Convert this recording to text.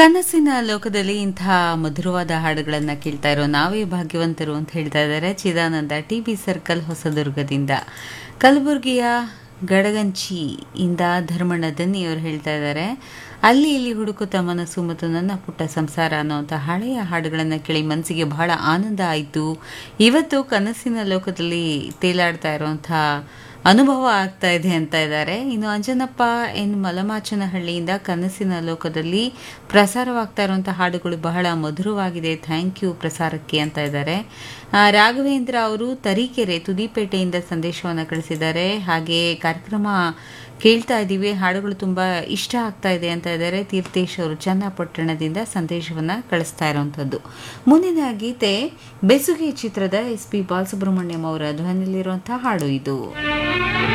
ಕನಸಿನ ಲೋಕದಲ್ಲಿ ಇಂತಹ ಮಧುರವಾದ ಹಾಡುಗಳನ್ನು ಕೇಳ್ತಾ ಇರೋ ನಾವೇ ಭಾಗ್ಯವಂತರು ಅಂತ ಹೇಳ್ತಾ ಇದ್ದಾರೆ ಚಿದಾನಂದ ಟಿ ಬಿ ಸರ್ಕಲ್ ಹೊಸದುರ್ಗದಿಂದ ಕಲಬುರಗಿಯ ಗಡಗಂಚಿ ಇಂದ ಧರ್ಮಣ್ಣ ದನ್ನಿ ಅವರು ಹೇಳ್ತಾ ಇದ್ದಾರೆ ಅಲ್ಲಿ ಇಲ್ಲಿ ಹುಡುಕುತ್ತ ಮನಸ್ಸು ಮತ್ತು ನನ್ನ ಪುಟ್ಟ ಸಂಸಾರ ಅನ್ನೋಂಥ ಹಳೆಯ ಹಾಡುಗಳನ್ನು ಕೇಳಿ ಮನಸ್ಸಿಗೆ ಬಹಳ ಆನಂದ ಆಯಿತು ಇವತ್ತು ಕನಸಿನ ಲೋಕದಲ್ಲಿ ತೇಲಾಡ್ತಾ ಇರುವಂಥ ಅನುಭವ ಆಗ್ತಾ ಇದೆ ಅಂತ ಇದ್ದಾರೆ ಇನ್ನು ಅಂಜನಪ್ಪ ಎನ್ ಮಲಮಾಚನಹಳ್ಳಿಯಿಂದ ಕನಸಿನ ಲೋಕದಲ್ಲಿ ಪ್ರಸಾರವಾಗ್ತಾ ಇರುವಂಥ ಹಾಡುಗಳು ಬಹಳ ಮಧುರವಾಗಿದೆ ಥ್ಯಾಂಕ್ ಯು ಪ್ರಸಾರಕ್ಕೆ ಅಂತ ಇದ್ದಾರೆ ಆ, ರಾಘವೇಂದ್ರ ಅವರು ತರೀಕೆರೆ ತುದಿಪೇಟೆಯಿಂದ ಸಂದೇಶವನ್ನು ಕಳಿಸಿದ್ದಾರೆ ಹಾಗೆ ಕಾರ್ಯಕ್ರಮ ಕೇಳ್ತಾ ಇದ್ದೀವಿ ಹಾಡುಗಳು ತುಂಬ ಇಷ್ಟ ಆಗ್ತಾ ಇದೆ ಅಂತ ಇದ್ದಾರೆ ತೀರ್ಥೇಶ್ ಅವರು ಚನ್ನಪಟ್ಟಣದಿಂದ ಸಂದೇಶವನ್ನು ಕಳಿಸ್ತಾ ಇರುವಂಥದ್ದು ಮುಂದಿನ ಗೀತೆ ಬೆಸುಗೆ ಚಿತ್ರದ ಎಸ್ ಪಿ ಬಾಲಸುಬ್ರಹ್ಮಣ್ಯಂ ಅವರ ಧ್ವನಿಯಲ್ಲಿರುವಂಥ ಹಾಡು ಇದು